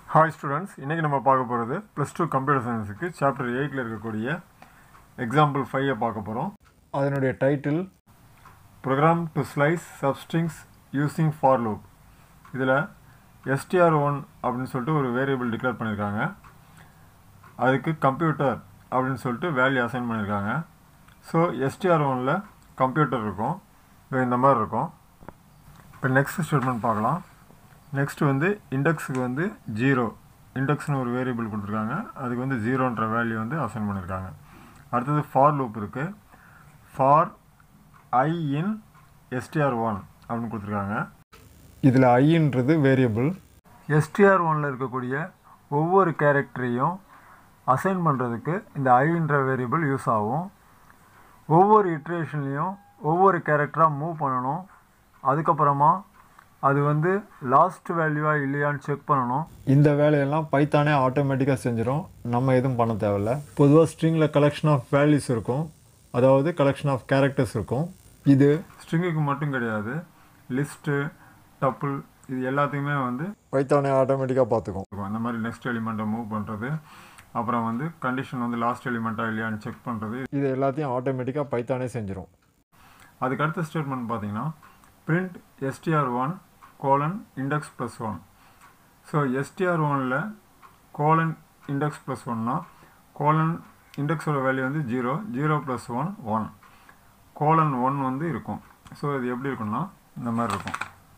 hi students இன்றைக்கி நம்ம பார்க்க போகிறது ப்ளஸ் டூ கம்ப்யூட்டர் சயின்ஸுக்கு சாப்டர் எயிட்டில் இருக்கக்கூடிய எக்ஸாம்பிள் ஃபைவை பார்க்க போகிறோம் அதனுடைய title program to slice substrings using for loop இதில் எஸ்டிஆர் ஒன் அப்படின்னு சொல்லிட்டு ஒரு வேரியபிள் டிக்ளேர் பண்ணியிருக்காங்க அதுக்கு கம்ப்யூட்டர் அப்படின்னு சொல்லிட்டு வேல்யூ அசைன் பண்ணியிருக்காங்க ஸோ எஸ்டிஆர் ஒனில் கம்ப்யூட்டர் இருக்கும் இது இந்த மாதிரி இருக்கும் இப்போ நெக்ஸ்ட் ஸ்டேட்மெண்ட் பார்க்கலாம் நெக்ஸ்ட் வந்து இண்டெக்ஸுக்கு வந்து ஜீரோ இண்டெக்ஸ்னு ஒரு வேரியபிள் கொடுத்துருக்காங்க அதுக்கு வந்து ஜீரோன்ற வேல்யூ வந்து அசைன் பண்ணியிருக்காங்க அடுத்தது ஃபார் லூப் இருக்குது for I in STR one அப்படின்னு கொடுத்துருக்காங்க இதில் ஐன்றது வேரியபிள் எஸ்டிஆர் ஒனில் இருக்கக்கூடிய ஒவ்வொரு கேரக்டரையும் அசைன் பண்ணுறதுக்கு இந்த ஐன்ற வேரியபிள் யூஸ் ஆகும் ஒவ்வொரு இட்ரேஷன்லேயும் ஒவ்வொரு கேரக்டராக மூவ் பண்ணணும் அதுக்கப்புறமா அது வந்து லாஸ்ட் வேல்யூவா இல்லையான்னு செக் பண்ணணும் இந்த வேலையெல்லாம் பைத்தானே ஆட்டோமேட்டிக்காக செஞ்சிடும் நம்ம எதுவும் பண்ண தேவையில்ல பொதுவாக ஸ்ட்ரிங்கில் கலெக்ஷன் ஆஃப் வேல்யூஸ் இருக்கும் அதாவது கலெக்ஷன் ஆஃப் கேரக்டர்ஸ் இருக்கும் இது ஸ்ட்ரிங்குக்கு மட்டும் கிடையாது லிஸ்ட்டு டப்புள் இது எல்லாத்தையுமே வந்து பைத்தானே ஆட்டோமேட்டிக்காக பார்த்துக்கும் இருக்கும் இந்த மாதிரி நெக்ஸ்ட் எலிமெண்ட்டை மூவ் பண்ணுறது அப்புறம் வந்து கண்டிஷன் வந்து லாஸ்ட் எலிமெண்ட்டா இல்லையான்னு செக் பண்ணுறது இது எல்லாத்தையும் ஆட்டோமேட்டிக்காக பைத்தானே செஞ்சிடும் அதுக்கு அடுத்த ஸ்டேட்மெண்ட் பார்த்தீங்கன்னா print STR one colon index plus one so STR ஒனில் கோலன் இண்டெக்ஸ் ப்ளஸ் ஒன்னா கோலன் இண்டெக்ஸோட வேல்யூ வந்து zero zero plus one one colon one வந்து இருக்கும் ஸோ இது எப்படி இருக்கும்னா இந்த மாதிரி இருக்கும்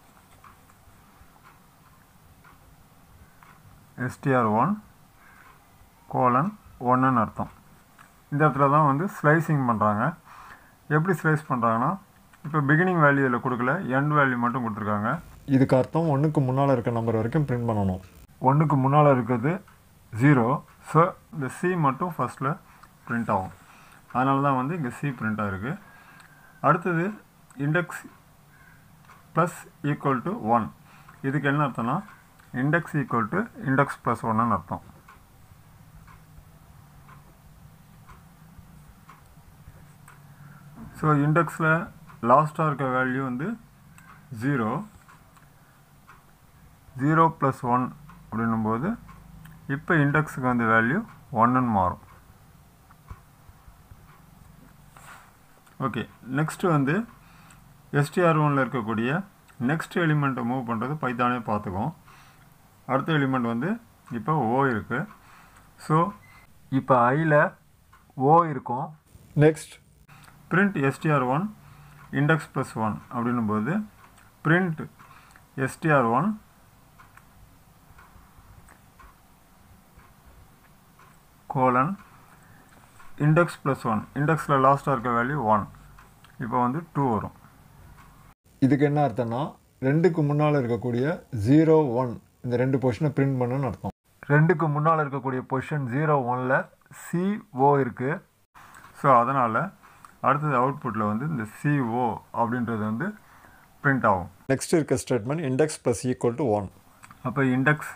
எஸ்டிஆர் ஒன் கோலன் ஒன்றுன்னு அர்த்தம் இந்த இடத்துல தான் வந்து ஸ்லைசிங் பண்ணுறாங்க எப்படி ஸ்லைஸ் பண்ணுறாங்கன்னா இப்போ பிகினிங் வேல்யூ இதில் கொடுக்கல எண்ட் வேல்யூ மட்டும் கொடுத்துருக்காங்க இதுக்கு அர்த்தம் ஒன்றுக்கு முன்னால் இருக்க நம்பர் வரைக்கும் பிரிண்ட் பண்ணணும் ஒன்றுக்கு முன்னால் இருக்கிறது ஜீரோ ஸோ இந்த சி மட்டும் ஃபஸ்ட்டில் பிரிண்ட் ஆகும் அதனால தான் வந்து இங்கே சி பிரிண்ட் ஆகிருக்கு அடுத்தது index plus equal to one இதுக்கு என்ன அர்த்தம்னா index equal to index plus ஒன்னு அர்த்தம் ஸோ இண்டெக்ஸில் லாஸ்ட்டாக இருக்க வேல்யூ வந்து ஜீரோ ஜீரோ ப்ளஸ் ஒன் அப்படின்னும்போது இப்போ இண்டெக்ஸுக்கு வந்து வேல்யூ ஒன்றுன்னு மாறும் ஓகே நெக்ஸ்ட்டு வந்து எஸ்டிஆர் ஒனில் இருக்கக்கூடிய நெக்ஸ்ட் எலிமெண்ட்டை மூவ் பண்ணுறது பைத்தானே பார்த்துக்கும் அடுத்த எலிமெண்ட் வந்து இப்போ ஓ இருக்குது ஸோ இப்போ ஐயில் ஓ இருக்கும் next print str1 index plus 1 அப்படின்னும்போது print str1 colon index plus one இண்டெக்ஸில் லாஸ்ட்டாக இருக்க வேல்யூ ஒன் இப்போ வந்து டூ வரும் இதுக்கு என்ன அர்த்தம்னா ரெண்டுக்கு முன்னால் இருக்கக்கூடிய ஜீரோ ஒன் இந்த ரெண்டு பொசிஷனை பிரிண்ட் பண்ணுன்னு அர்த்தம் ரெண்டுக்கு முன்னால் இருக்கக்கூடிய பொசிஷன் ஜீரோ ஒனில் சிஓ இருக்குது ஸோ அதனால் அடுத்தது அவுட்புட்டில் வந்து இந்த சிஓ அப்படின்றது வந்து பிரிண்ட் ஆகும் நெக்ஸ்ட் இருக்க statement index plus equal to one அப்போ index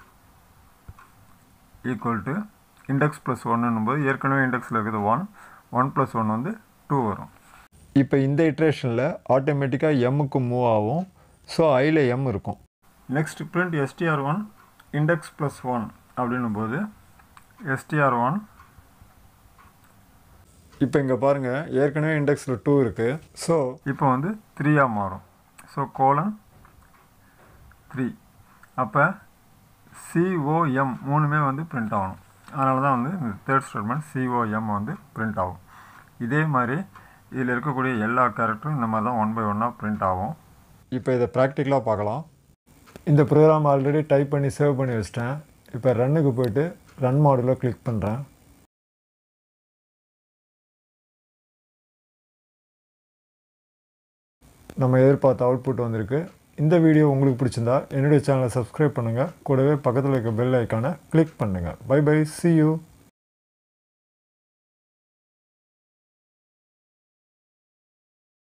equal to index plus ஒன்னும் போது ஏற்கனவே இண்டெக்ஸில் இருக்குது ஒன் ஒன் ப்ளஸ் ஒன் வந்து டூ வரும் இப்போ இந்த இட்ரேஷனில் ஆட்டோமேட்டிக்காக எம்முக்கு மூவ் ஆகும் ஸோ ஐயில் எம் இருக்கும் next print STR one index plus one அப்படின்னும் போது எஸ்டிஆர் ஒன் இப்போ இங்கே பாருங்கள் ஏற்கனவே இண்டெக்ஸில் டூ இருக்குது ஸோ இப்போ வந்து த்ரீயாக மாறும் ஸோ கோலன் த்ரீ அப்போ சிஓஎம் மூணுமே வந்து பிரிண்ட் ஆகணும் அதனால தான் வந்து இந்த தேர்ட் ஸ்டேட்மெண்ட் சிஓஎம் வந்து பிரிண்ட் ஆகும் இதே மாதிரி இதில் இருக்கக்கூடிய எல்லா கேரக்டரும் இந்த மாதிரி தான் ஒன் பை ஒன்னாக பிரிண்ட் ஆகும் இப்போ இதை ப்ராக்டிக்கலாக பார்க்கலாம் இந்த ப்ரோக்ராம் ஆல்ரெடி டைப் பண்ணி சேவ் பண்ணி வச்சிட்டேன் இப்போ ரன்னுக்கு போயிட்டு ரன் மாடலில் கிளிக் பண்ணுறேன் நம்ம எதிர்பார்த்த அவுட்புட் வந்திருக்கு இந்த வீடியோ உங்களுக்கு பிடிச்சிருந்தா என்னுடைய சேனலை சப்ஸ்கிரைப் பண்ணுங்கள் கூடவே பக்கத்தில் இருக்க பெல் ஐக்கானை கிளிக் பண்ணுங்கள் பை பை சி யூ